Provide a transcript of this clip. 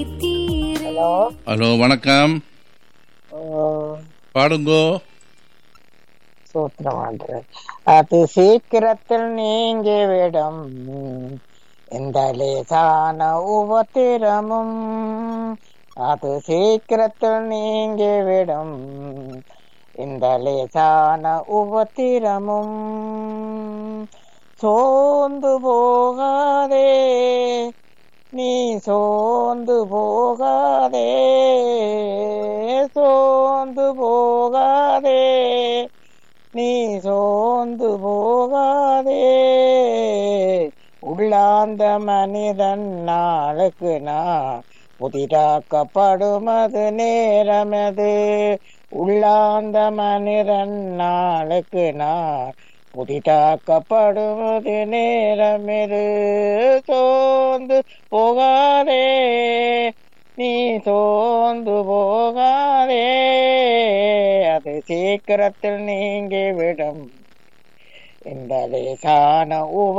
hello hello வணக்கம் பாடுங்கோ சூத்திரமாண்டது அது சீக்கிரத்தில் நீங்கிவிடும் இந்த லேசான உபத்திரமும் அது சீக்கிரத்தில் நீங்கிவிடும் இந்த லேசான உபத்திரமும் சோர்ந்து போகாதே நீ சோர்ந்து போகாதே சோர்ந்து போகாதே நீ சோர்ந்து போகாதே உள்ளாந்த மனிதன் நாளுக்கு நான் புதிதாக்கப்படுமது நேரமது உள்ளாந்த மனிதன் நாளுக்கு நான் புதிதாக்கப்படுவது நேரமிது சோர்ந்து போகாதே நீ சோர்ந்து போகாதே அது சீக்கிரத்தில் நீங்கிவிடும் இந்த லேசான உப